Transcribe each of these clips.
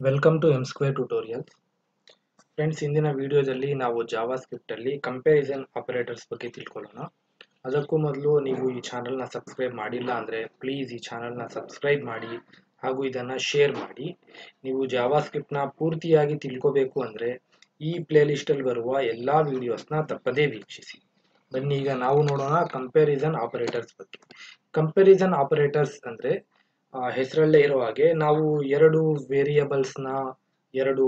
welcome to M square tutorials friends ಇಂದಿನ ವಿಡಿಯೋದಲ್ಲಿ ನಾವು ಜಾವಾ ಸ್ಕ್ರಿಪ್ಟಲ್ಲಿ ಕಂಪ್ಯಾರಿಸನ್ ಆಪರೇಟರ್ಸ್ ಬಗ್ಗೆ ತಿಳ್ಕೊಳ್ಳೋಣ ಅದಕ್ಕೂ ಮೊದಲು ನೀವು ಈ ಚಾನಲ್ನ ಸಬ್ಸ್ಕ್ರೈಬ್ ಮಾಡಿಲ್ಲ ಅಂದರೆ ಪ್ಲೀಸ್ ಈ ಚಾನಲ್ನ ಸಬ್ಸ್ಕ್ರೈಬ್ ಮಾಡಿ ಹಾಗೂ ಇದನ್ನು ಶೇರ್ ಮಾಡಿ ನೀವು ಜಾವಾ ಸ್ಕ್ರಿಪ್ಟ್ನ ಪೂರ್ತಿಯಾಗಿ ತಿಳ್ಕೋಬೇಕು ಅಂದರೆ ಈ ಪ್ಲೇಲಿಸ್ಟಲ್ಲಿ ಬರುವ ಎಲ್ಲ ವೀಡಿಯೋಸ್ನ ತಪ್ಪದೇ ವೀಕ್ಷಿಸಿ ಬನ್ನಿ ಈಗ ನಾವು ನೋಡೋಣ ಕಂಪ್ಯಾರಿಸನ್ ಆಪರೇಟರ್ಸ್ ಬಗ್ಗೆ ಕಂಪ್ಯಾರಿಸನ್ ಆಪರೇಟರ್ಸ್ ಅಂದರೆ ಹೆಸರಲ್ಲೇ ಇರೋ ಹಾಗೆ ನಾವು ಎರಡು ವೇರಿಯಬಲ್ಸ್ನ ಎರಡು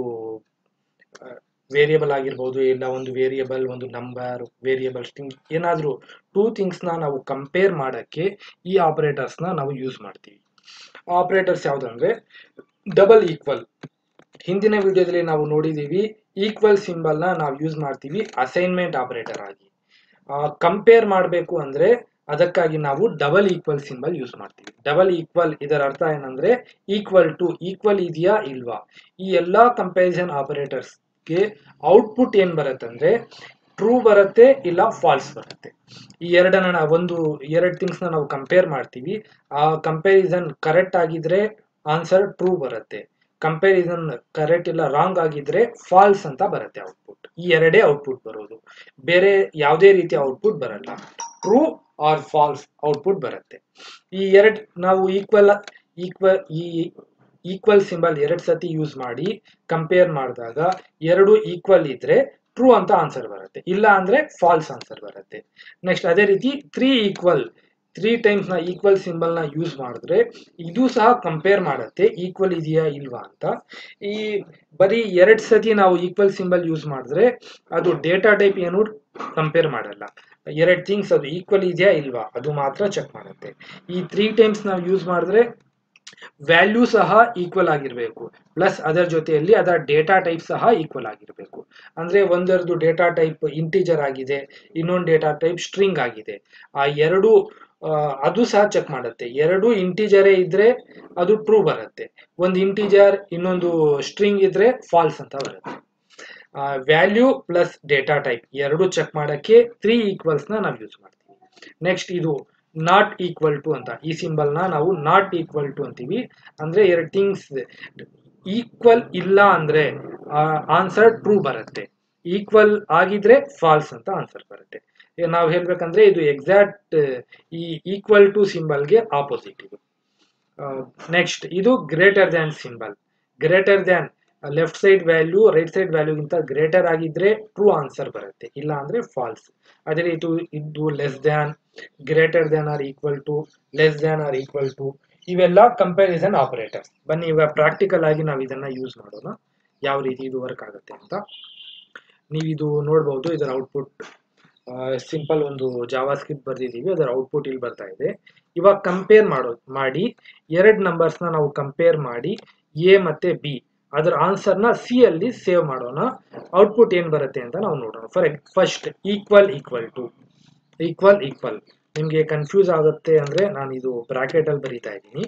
ವೇರಿಯಬಲ್ ಆಗಿರ್ಬೋದು ಇಲ್ಲ ಒಂದು ವೇರಿಯಬಲ್ ಒಂದು ನಂಬರ್ ವೇರಿಯಬಲ್ ಸ್ಟಿಂಗ್ ಏನಾದರೂ ಟೂ ಥಿಂಗ್ಸ್ನ ನಾವು ಕಂಪೇರ್ ಮಾಡೋಕ್ಕೆ ಈ ಆಪರೇಟರ್ಸ್ನ ನಾವು ಯೂಸ್ ಮಾಡ್ತೀವಿ ಆಪರೇಟರ್ಸ್ ಯಾವುದಂದ್ರೆ ಡಬಲ್ ಈಕ್ವಲ್ ಹಿಂದಿನ ವಿಡಿಯೋದಲ್ಲಿ ನಾವು ನೋಡಿದ್ದೀವಿ ಈಕ್ವಲ್ ಸಿಂಬಲ್ನ ನಾವು ಯೂಸ್ ಮಾಡ್ತೀವಿ ಅಸೈನ್ಮೆಂಟ್ ಆಪರೇಟರ್ ಆಗಿ ಕಂಪೇರ್ ಮಾಡಬೇಕು ಅಂದರೆ ಅದಕ್ಕಾಗಿ ನಾವು ಡಬಲ್ ಈಕ್ವಲ್ ಸಿಂಬಲ್ ಯೂಸ್ ಮಾಡ್ತೀವಿ ಡಬಲ್ ಈಕ್ವಲ್ ಇದರ ಅರ್ಥ ಏನಂದ್ರೆ ಈಕ್ವಲ್ ಟು ಈಕ್ವಲ್ ಇದೆಯಾ ಇಲ್ವಾ ಈ ಎಲ್ಲಾ ಕಂಪ್ಯಾರಿಸನ್ ಆಪರೇಟರ್ಸ್ಗೆ ಔಟ್ಪುಟ್ ಏನ್ ಬರುತ್ತೆ ಅಂದ್ರೆ ಟ್ರೂ ಬರುತ್ತೆ ಇಲ್ಲ ಫಾಲ್ಸ್ ಬರುತ್ತೆ ಈ ಎರಡನ್ನ ಒಂದು ಎರಡು ಥಿಂಗ್ಸ್ನ ನಾವು ಕಂಪೇರ್ ಮಾಡ್ತೀವಿ ಆ ಕಂಪ್ಯಾರಿಸನ್ ಕರೆಕ್ಟ್ ಆಗಿದ್ರೆ ಆನ್ಸರ್ ಟ್ರೂ ಬರುತ್ತೆ ಕಂಪ್ಯಾರಿಸನ್ ಕರೆಕ್ಟ್ ಇಲ್ಲ ರಾಂಗ್ ಆಗಿದ್ರೆ ಫಾಲ್ಸ್ ಅಂತ ಬರುತ್ತೆ ಔಟ್ಪುಟ್ ಈ ಎರಡೇ ಔಟ್ಪುಟ್ ಬರೋದು ಬೇರೆ ಯಾವುದೇ ರೀತಿಯ ಔಟ್ಪುಟ್ ಬರಲ್ಲ ಟ್ರೂ ಆರ್ ಫಾಲ್ಸ್ ಔಟ್ಪುಟ್ ಬರುತ್ತೆ ಈ ಎರಡು ನಾವು ಈಕ್ವಲ್ ಈಕ್ವಲ್ ಈ ಈಕ್ವಲ್ ಸಿಂಬಲ್ ಎರಡು ಸತಿ ಯೂಸ್ ಮಾಡಿ ಕಂಪೇರ್ ಮಾಡಿದಾಗ ಎರಡು ಈಕ್ವಲ್ ಇದ್ರೆ ಟ್ರೂ ಅಂತ ಆನ್ಸರ್ ಬರುತ್ತೆ ಇಲ್ಲ ಅಂದ್ರೆ ಫಾಲ್ಸ್ ಆನ್ಸರ್ ಬರುತ್ತೆ ನೆಕ್ಸ್ಟ್ ಅದೇ ರೀತಿ ತ್ರೀ ಈಕ್ವಲ್ ತ್ರೀ ಟೈಮ್ಸ್ ನ ಈಕ್ವಲ್ ಸಿಂಬಲ್ ನ ಯೂಸ್ ಮಾಡಿದ್ರೆ ಇದು ಸಹ ಕಂಪೇರ್ ಮಾಡುತ್ತೆ ಈಕ್ವಲ್ ಇದೆಯಾ ಇಲ್ವಾ ಅಂತ ಈ ಬರೀ ಎರಡ್ ಸತಿ ನಾವು ಈಕ್ವಲ್ ಸಿಂಬಲ್ ಯೂಸ್ ಮಾಡಿದ್ರೆ ಅದು ಡೇಟಾ ಟೈಪ್ ಏನು ಕಂಪೇರ್ ಮಾಡಲ್ಲ ಎರಡ್ ಥಿಂಗ್ಸ್ ಅದು ಈಕ್ವಲ್ ಇದೆಯಾ ಇಲ್ವಾ ಅದು ಮಾತ್ರ ಚೆಕ್ ಮಾಡುತ್ತೆ ಈ ತ್ರೀ ಟೈಮ್ಸ್ ನಾವು ಯೂಸ್ ಮಾಡಿದ್ರೆ ವ್ಯಾಲ್ಯೂ ಸಹ ಈಕ್ವಲ್ ಆಗಿರಬೇಕು ಪ್ಲಸ್ ಅದರ ಜೊತೆಯಲ್ಲಿ ಅದರ ಡೇಟಾ ಟೈಪ್ ಸಹ ಈಕ್ವಲ್ ಆಗಿರಬೇಕು ಅಂದ್ರೆ ಒಂದರದು ಡೇಟಾ ಟೈಪ್ ಇಂಟಿಜರ್ ಆಗಿದೆ ಇನ್ನೊಂದು ಡೇಟಾ ಟೈಪ್ ಸ್ಟ್ರಿಂಗ್ ಆಗಿದೆ ಆ ಎರಡು ಅದು ಸಹ ಚೆಕ್ ಮಾಡುತ್ತೆ ಎರಡು ಇಂಟಿಜರೇ ಇದ್ರೆ ಅದು ಟ್ರೂ ಬರುತ್ತೆ ಒಂದು ಇಂಟಿಜರ್ ಇನ್ನೊಂದು ಸ್ಟ್ರಿಂಗ್ ಇದ್ರೆ ಫಾಲ್ಸ್ ಅಂತ ಬರುತ್ತೆ ವ್ಯಾಲ್ಯೂ ಪ್ಲಸ್ ಡೇಟಾ ಟೈಪ್ ಎರಡು ಚೆಕ್ ಮಾಡೋಕ್ಕೆ ತ್ರೀ ಈಕ್ವಲ್ಸ್ನ ನಾವು ಯೂಸ್ ಮಾಡ್ತೀವಿ ನೆಕ್ಸ್ಟ್ ಇದು ನಾಟ್ ಈಕ್ವಲ್ ಟು ಅಂತ ಈ ಸಿಂಬಲ್ನ ನಾವು ನಾಟ್ ಈಕ್ವಲ್ ಟು ಅಂತೀವಿ ಅಂದ್ರೆ ಎರಡು ಥಿಂಗ್ಸ್ ಈಕ್ವಲ್ ಇಲ್ಲ ಅಂದ್ರೆ ಆನ್ಸರ್ ಟ್ರೂ ಬರುತ್ತೆ ಈಕ್ವಲ್ ಆಗಿದ್ರೆ ಫಾಲ್ಸ್ ಅಂತ ಆನ್ಸರ್ ಬರುತ್ತೆ ನಾವು ಹೇಳ್ಬೇಕಂದ್ರೆ ಇದು ಎಕ್ಸಾಕ್ಟ್ ಈ ಈಕ್ವಲ್ ಟು ಸಿಂಬಲ್ಗೆ ಆಪೋಸಿಟ್ ಇದು ನೆಕ್ಸ್ಟ್ ಇದು greater than symbol greater than left side value right side ವ್ಯಾಲ್ಯೂಗಿಂತ ಗ್ರೇಟರ್ ಆಗಿದ್ರೆ ಟ್ರೂ ಆನ್ಸರ್ ಬರುತ್ತೆ ಇಲ್ಲ ಅಂದ್ರೆ ಫಾಲ್ಸ್ ಅದೇ ರೀತಿ ಇದು less than greater than or equal to less than or equal to ಇವೆಲ್ಲ ಕಂಪ್ಯಾರಿಸನ್ ಆಪರೇಟರ್ ಬನ್ನಿ ಇವಾಗ ಪ್ರಾಕ್ಟಿಕಲ್ ಆಗಿ ನಾವು ಇದನ್ನ ಯೂಸ್ ಮಾಡೋಣ ಯಾವ ರೀತಿ ಇದು ವರ್ಕ್ ಆಗುತ್ತೆ ಅಂತ ನೀವು ಇದು ನೋಡ್ಬೋದು ಇದರ ಔಟ್ಪುಟ್ ಸಿಂಪಲ್ ಒಂದು ಜಾವಾ ಸ್ಕ್ರಿಪ್ಟ್ ಬರ್ದಿದ್ದೀವಿ ಅದರ ಔಟ್ಪುಟ್ ಇಲ್ಲಿ ಬರ್ತಾ ಇದೆ ಇವಾಗ ಕಂಪೇರ್ ಮಾಡೋ ಮಾಡಿ ಎರಡು ನಂಬರ್ಸ್ನ ನಾವು ಕಂಪೇರ್ ಮಾಡಿ ಎ ಮತ್ತೆ ಬಿ ಅದರ ಆನ್ಸರ್ನ ಸಿ ಅಲ್ಲಿ ಸೇವ್ ಮಾಡೋಣ ಔಟ್ಪುಟ್ ಏನು ಬರುತ್ತೆ ಅಂತ ನಾವು ನೋಡೋಣ for first equal equal to equal equal ನಿಮಗೆ ಕನ್ಫ್ಯೂಸ್ ಆಗುತ್ತೆ ಅಂದ್ರೆ ನಾನು ಇದು ಬ್ರಾಕೆಟ್ ಅಲ್ಲಿ ಬರೀತಾ ಇದ್ದೀನಿ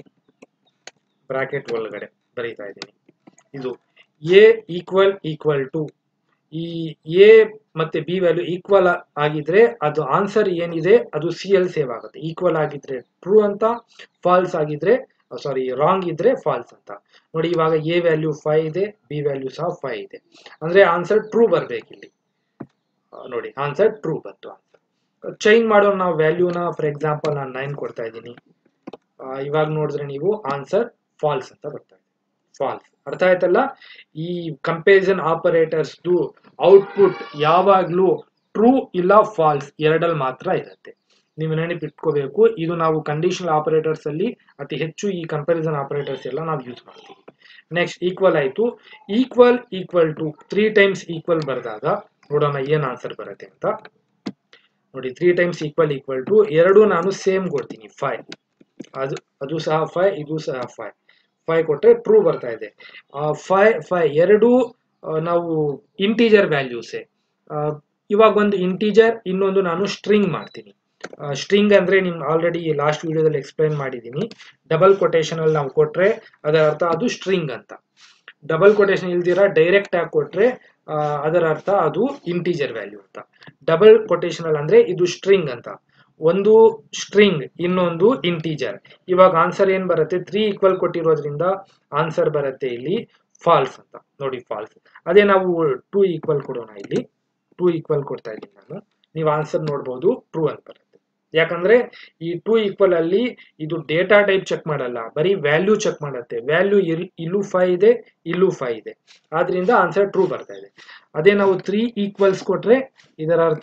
ಬ್ರಾಕೆಟ್ ಒಳಗಡೆ ಬರೀತಾ ಇದ್ದೀನಿ ಇದು ಎ ಈಕ್ವಲ್ ಈಕ್ವಲ್ ಟು ಈ ಎ ಮತ್ತೆ ಬಿ ವ್ಯಾಲ್ಯೂ ಈಕ್ವಲ್ ಆಗಿದ್ರೆ ಅದು ಆನ್ಸರ್ ಏನಿದೆ ಅದು ಸಿ ಎಲ್ ಸೇವ್ ಆಗುತ್ತೆ ಈಕ್ವಲ್ ಆಗಿದ್ರೆ ಟ್ರೂ ಅಂತ ಫಾಲ್ಸ್ ಆಗಿದ್ರೆ ಸಾರಿ ರಾಂಗ್ ಇದ್ರೆ ಫಾಲ್ಸ್ ಅಂತ ನೋಡಿ ಇವಾಗ ಎ ವ್ಯಾಲ್ಯೂ ಫೈವ್ ಇದೆ ಬಿ ವ್ಯಾಲ್ಯೂ ಸಹ ಫೈವ್ ಇದೆ ಅಂದ್ರೆ ಆನ್ಸರ್ ಟ್ರೂ ಬರ್ಬೇಕಿಲ್ಲಿ ನೋಡಿ ಆನ್ಸರ್ ಟ್ರೂ ಬಂತು ಆನ್ಸರ್ ಚೇಂಜ್ ಮಾಡೋ ನಾವು ವ್ಯಾಲ್ಯೂನ ಫಾರ್ ಎಕ್ಸಾಂಪಲ್ ನಾನು ನೈನ್ ಕೊಡ್ತಾ ಇದ್ದೀನಿ ಇವಾಗ ನೋಡಿದ್ರೆ ನೀವು ಆನ್ಸರ್ ಫಾಲ್ಸ್ ಅಂತ ಬರ್ತಾ ಇದೆ ಫಾಲ್ಸ್ ಅರ್ಥ ಆಯ್ತಲ್ಲ ಈ ಕಂಪೇರಿಸನ್ ಆಪರೇಟರ್ಸ್ದು ಔಟ್ಪುಟ್ ಯಾವಾಗ್ಲೂ ಟ್ರೂ ಇಲ್ಲ ಫಾಲ್ಸ್ ಎರಡಲ್ಲಿ ಮಾತ್ರ ಇರುತ್ತೆ ನೀವು ನೆನಪಿಟ್ಕೋಬೇಕು ಇದು ನಾವು ಕಂಡೀಷನಲ್ ಆಪರೇಟರ್ಸ್ ಅಲ್ಲಿ ಅತಿ ಹೆಚ್ಚು ಈ ಕಂಪ್ಯಾರಿಸನ್ ಆಪರೇಟರ್ಸ್ ಎಲ್ಲ ನಾವು ಯೂಸ್ ಮಾಡ್ತೀವಿ ನೆಕ್ಸ್ಟ್ ಈಕ್ವಲ್ ಆಯ್ತು equal equal to three times equal ಬರೆದಾಗ ನೋಡೋಣ ಏನ್ ಆನ್ಸರ್ ಬರುತ್ತೆ ಅಂತ ನೋಡಿ three times equal equal to ಎರಡು ನಾನು ಸೇಮ್ ಕೊಡ್ತೀನಿ ಫೈವ್ ಅದು ಅದು ಸಹ ಫೈವ್ ಇದು ಸಹ ಫೈವ್ ಫೈವ್ ಕೊಟ್ಟರೆ ಟ್ರೂ ಬರ್ತಾ ಇದೆ ಫೈವ್ ಫೈವ್ ಎರಡು ನಾವು ಇಂಟೀಜರ್ ವ್ಯಾಲ್ಯೂಸೇ ಇವಾಗ ಒಂದು ಇಂಟೀಜರ್ ಇನ್ನೊಂದು ನಾನು ಸ್ಟ್ರಿಂಗ್ ಮಾಡ್ತೀನಿ ಸ್ಟ್ರಿಂಗ್ ಅಂದ್ರೆ ನಿಮ್ಗೆ ಆಲ್ರೆಡಿ ಲಾಸ್ಟ್ ವಿಡಿಯೋದಲ್ಲಿ ಎಕ್ಸ್ಪ್ಲೈನ್ ಮಾಡಿದ್ದೀನಿ ಡಬಲ್ ಕೊಟೇಶನ್ ಅಲ್ಲಿ ನಾವು ಕೊಟ್ರೆ ಅದರ ಅರ್ಥ ಅದು ಸ್ಟ್ರಿಂಗ್ ಅಂತ ಡಬಲ್ ಕೊಟೇಶನ್ ಇಲ್ದಿರ ಡೈರೆಕ್ಟ್ ಆಗಿ ಕೊಟ್ರೆ ಅದರ ಅರ್ಥ ಅದು ಇಂಟೀಜರ್ ವ್ಯಾಲ್ಯೂ ಅಂತ ಡಬಲ್ ಕೊಟೇಶನ್ ಅಲ್ಲಿ ಅಂದ್ರೆ ಇದು ಸ್ಟ್ರಿಂಗ್ ಅಂತ ಒಂದು ಸ್ಟ್ರಿಂಗ್ ಇನ್ನೊಂದು ಇಂಟೀಜರ್ ಇವಾಗ ಆನ್ಸರ್ ಏನ್ ಬರುತ್ತೆ ತ್ರೀ ಈಕ್ವಲ್ ಕೊಟ್ಟಿರೋದ್ರಿಂದ ಆನ್ಸರ್ ಬರುತ್ತೆ ಇಲ್ಲಿ ಫಾಲ್ಸ್ ಅಂತ ನೋಡಿ ಫಾಲ್ಸ್ ಅದೇ ನಾವು ಟೂ ಈಕ್ವಲ್ ಕೊಡೋಣ ಇಲ್ಲಿ ಟೂ ಈಕ್ವಲ್ ಕೊಡ್ತಾ ಇದ್ದೀನಿ ನಾನು ನೀವು ಆನ್ಸರ್ ನೋಡ್ಬೋದು ಟ್ರೂ ಅಂತ ಬರುತ್ತೆ ಯಾಕಂದ್ರೆ ಈ ಟೂ ಈಕ್ವಲ್ ಅಲ್ಲಿ ಇದು ಡೇಟಾ ಟೈಪ್ ಚೆಕ್ ಮಾಡಲ್ಲ ಬರೀ ವ್ಯಾಲ್ಯೂ ಚೆಕ್ ಮಾಡುತ್ತೆ ವ್ಯಾಲ್ಯೂ ಇಲ್ಲೂ ಫೈವ್ ಇದೆ ಇಲ್ಲೂ ಫೈವ್ ಇದೆ ಆದ್ರಿಂದ ಆನ್ಸರ್ ಟ್ರೂ ಬರ್ತಾ ಇದೆ ಅದೇ ನಾವು ತ್ರೀ ಈಕ್ವಲ್ಸ್ ಕೊಟ್ರೆ ಇದರ ಅರ್ಥ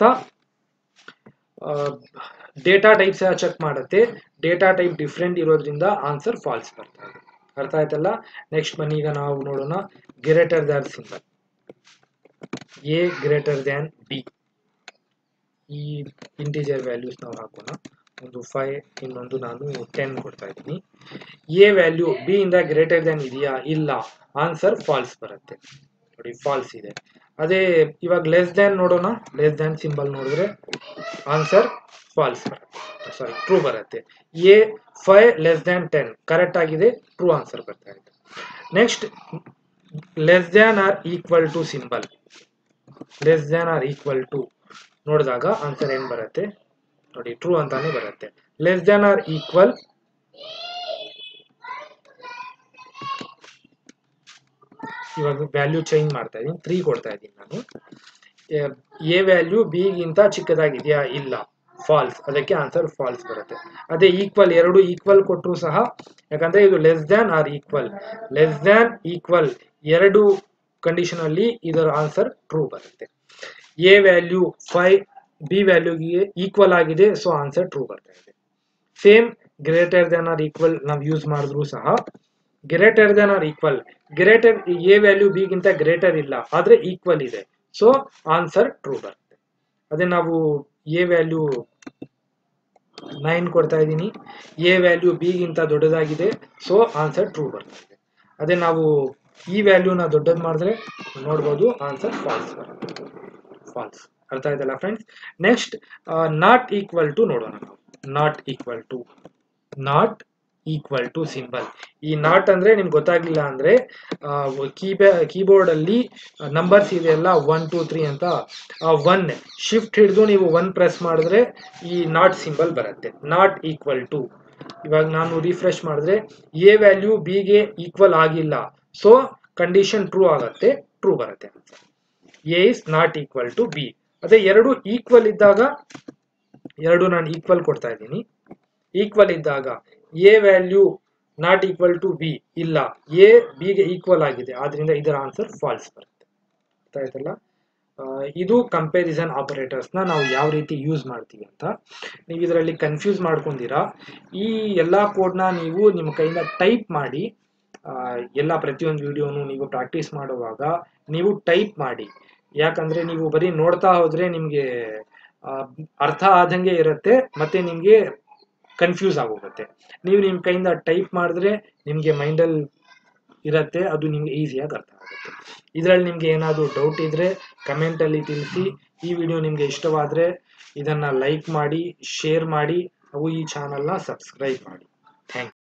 ಡೇಟಾ ಟೈಪ್ ಸಹ ಚೆಕ್ ಮಾಡುತ್ತೆ ಡೇಟಾ ಟೈಪ್ ಡಿಫ್ರೆಂಟ್ ಇರೋದ್ರಿಂದ ಆನ್ಸರ್ ಫಾಲ್ಸ್ ಬರ್ತಾ ಇದೆ ಅರ್ಥ ಆಯ್ತಲ್ಲ ನೆಕ್ಸ್ಟ್ ಬನ್ನಿ ಈಗ ನಾವು ನೋಡೋಣ greater than symbol A greater than B ಈ ಇಂಟೀಜರ್ ವ್ಯಾಲ್ಯೂಸ್ ನಾವು ಹಾಕೋಣ ಒಂದು ಫೈವ್ ಇನ್ನೊಂದು ನಾನು ಟೆನ್ ಕೊಡ್ತಾ ಇದ್ದೀನಿ ಎ ವ್ಯಾಲ್ಯೂ ಬಿ ಇಂದ ಗ್ರೇಟರ್ ದ್ಯಾನ್ ಇದೆಯಾ ಇಲ್ಲ ಆನ್ಸರ್ ಫಾಲ್ಸ್ ಬರುತ್ತೆ ನೋಡಿ ಫಾಲ್ಸ್ ಇದೆ ಅದೇ ಇವಾಗ ಲೆಸ್ ದ್ಯಾನ್ ನೋಡೋಣ ಲೆಸ್ ದ್ಯಾನ್ ಸಿಂಬಲ್ ನೋಡಿದ್ರೆ ಆನ್ಸರ್ ಫಾಲ್ಸ್ ಬರುತ್ತೆ ಸಾರಿ ಟ್ರೂ ಬರುತ್ತೆ A five less than ten correct ಆಗಿದೆ ಟ್ರೂ ಆನ್ಸರ್ ಬರ್ತಾ ಇದೆ next less than or equal to symbol less than or equal to ನೋಡಿದಾಗ ಆನ್ಸರ್ ಏನ್ ಬರುತ್ತೆ ನೋಡಿ ಟ್ರೂ ಅಂತಾನೆ ಬರುತ್ತೆ ಲೆಸ್ ದ್ಯಾನ್ ಆರ್ ಈಕ್ವಲ್ ಇವಾಗ ವ್ಯಾಲ್ಯೂ ಚೇಂಜ್ ಮಾಡ್ತಾ ಇದ್ದೀನಿ ತ್ರೀ ಕೊಡ್ತಾ ಇದ್ದೀನಿ ನಾನು ಎ ವ್ಯಾಲ್ಯೂ ಬಿಗಿಂತ ಚಿಕ್ಕದಾಗಿದೆಯಾ ಇಲ್ಲ ಫಾಲ್ಸ್ ಅದಕ್ಕೆ ಆನ್ಸರ್ ಫಾಲ್ಸ್ ಬರುತ್ತೆ ಅದೇ ಈಕ್ವಲ್ ಎರಡು ಈಕ್ವಲ್ ಕೊಟ್ಟರು ಸಹ ಯಾಕಂದ್ರೆ ಇದು less than or equal less than equal ಎರಡು ಕಂಡೀಷನ್ ಅಲ್ಲಿ ಇದರ ಆನ್ಸರ್ ಟ್ರೂ ಬರುತ್ತೆ ಎ ವ್ಯಾಲ್ಯೂ ಫೈವ್ ಬಿ ವ್ಯಾಲ್ಯೂಗೆ ಈಕ್ವಲ್ ಆಗಿದೆ ಸೊ ಆನ್ಸರ್ ಟ್ರೂ ಬರ್ತಾ ಇದೆ same greater than or equal ನಾವು ಯೂಸ್ ಮಾಡಿದ್ರು ಸಹ greater than or equal greater A value ಬಿಗಿಂತ ಗ್ರೇಟರ್ ಇಲ್ಲ ಆದ್ರೆ ಈಕ್ವಲ್ ಇದೆ ಸೊ ಆನ್ಸರ್ ಟ್ರೂ ಬರುತ್ತೆ ಅದೇ ನಾವು ಎ ವ್ಯಾಲ್ಯೂ ನೈನ್ ಕೊಡ್ತಾ ಇದ್ದೀನಿ ಎ ವ್ಯಾಲ್ಯೂ ಬಿಗಿಂತ ದೊಡ್ಡದಾಗಿದೆ ಸೊ ಆನ್ಸರ್ ಟ್ರೂ ಬರ್ತಾ ಇದೆ ಅದೇ ನಾವು ಈ ವ್ಯಾಲ್ಯೂನ ದೊಡ್ಡದು ಮಾಡಿದ್ರೆ ನೋಡ್ಬೋದು ಆನ್ಸರ್ ಫಾಲ್ಸ್ ಬರುತ್ತೆ ಫಾಲ್ಸ್ ಅರ್ಥ ಆಯ್ತಲ್ಲ friends next not equal to ನೋಡೋಣ ನಾವು not equal to not equal to symbol ಈ ನಾಟ್ ಅಂದ್ರೆ ನಿಮ್ಗೆ ಗೊತ್ತಾಗ್ಲಿಲ್ಲ ಅಂದ್ರೆ ಕೀಬ್ಯಾ ಕೀಬೋರ್ಡ್ ಅಲ್ಲಿ ನಂಬರ್ಸ್ ಇದೆಯಲ್ಲ ಒನ್ ಟೂ ತ್ರೀ ಅಂತ ಒನ್ ಶಿಫ್ಟ್ ಹಿಡಿದು ನೀವು ಒನ್ ಪ್ರೆಸ್ ಮಾಡಿದ್ರೆ ಈ ನಾಟ್ ಸಿಂಬಲ್ ಬರುತ್ತೆ ನಾಟ್ ಈಕ್ವಲ್ ಟು ಇವಾಗ ನಾನು ರಿಫ್ರೆಶ್ ಮಾಡಿದ್ರೆ ಎ ವ್ಯಾಲ್ಯೂ ಬಿಗೆ ಈಕ್ವಲ್ ಆಗಿಲ್ಲ ಸೊ ಕಂಡೀಷನ್ ಟ್ರೂ ಆಗುತ್ತೆ ಟ್ರೂ ಬರುತ್ತೆ A is not equal to B ಅದೇ ಎರಡು ಈಕ್ವಲ್ ಇದ್ದಾಗ ಎರಡು ನಾನು ಈಕ್ವಲ್ ಕೊಡ್ತಾ ಇದ್ದೀನಿ ಈಕ್ವಲ್ ಇದ್ದಾಗ A value not equal to B ಇಲ್ಲ ಎ ಬಿಗೆ ಈಕ್ವಲ್ ಆಗಿದೆ ಆದ್ರಿಂದ ಇದರ ಆನ್ಸರ್ ಫಾಲ್ಸ್ ಬರುತ್ತೆ ಅರ್ಥ ಆಯ್ತಲ್ಲ ಆ, ಇದು ಕಂಪ್ಯಾರಿಸನ್ ಆಪರೇಟರ್ಸ್ನ ನಾವು ಯಾವ ರೀತಿ ಯೂಸ್ ಮಾಡ್ತೀವಿ ಅಂತ ನೀವು ಇದರಲ್ಲಿ ಕನ್ಫ್ಯೂಸ್ ಮಾಡ್ಕೊಂಡಿರಾ ಈ ಎಲ್ಲ ಕೋಡ್ನ ನೀವು ನಿಮ್ಮ ಕೈಯಿಂದ ಟೈಪ್ ಮಾಡಿ ಆ, ಎಲ್ಲ ಪ್ರತಿಯೊಂದು ವಿಡಿಯೋನು ನೀವು ಪ್ರಾಕ್ಟೀಸ್ ಮಾಡುವಾಗ ನೀವು ಟೈಪ್ ಮಾಡಿ ಯಾಕಂದ್ರೆ ನೀವು ಬರೀ ನೋಡ್ತಾ ಹೋದ್ರೆ ನಿಮಗೆ ಅರ್ಥ ಆದಂಗೆ ಇರುತ್ತೆ ಮತ್ತೆ ನಿಮಗೆ ಕನ್ಫ್ಯೂಸ್ ಆಗೋಗುತ್ತೆ ನೀವು ನಿಮ್ಮ ಕೈಯಿಂದ ಟೈಪ್ ಮಾಡಿದ್ರೆ ನಿಮಗೆ ಮೈಂಡಲ್ಲಿ ಇರತ್ತೆ ಅದು ನಿಮ್ಗೆ ಈಸಿಯಾಗಿ ಅರ್ಥ ಆಗುತ್ತೆ ಇದರಲ್ಲಿ ನಿಮ್ಗೆ ಏನಾದರೂ ಡೌಟ್ ಇದ್ರೆ ಕಮೆಂಟಲ್ಲಿ ತಿಳಿಸಿ ಈ ವಿಡಿಯೋ ನಿಮಗೆ ಇಷ್ಟವಾದರೆ ಇದನ್ನು ಲೈಕ್ ಮಾಡಿ ಶೇರ್ ಮಾಡಿ ಹಾಗೂ ಈ ಚಾನಲ್ನ ಸಬ್ಸ್ಕ್ರೈಬ್ ಮಾಡಿ ಥ್ಯಾಂಕ್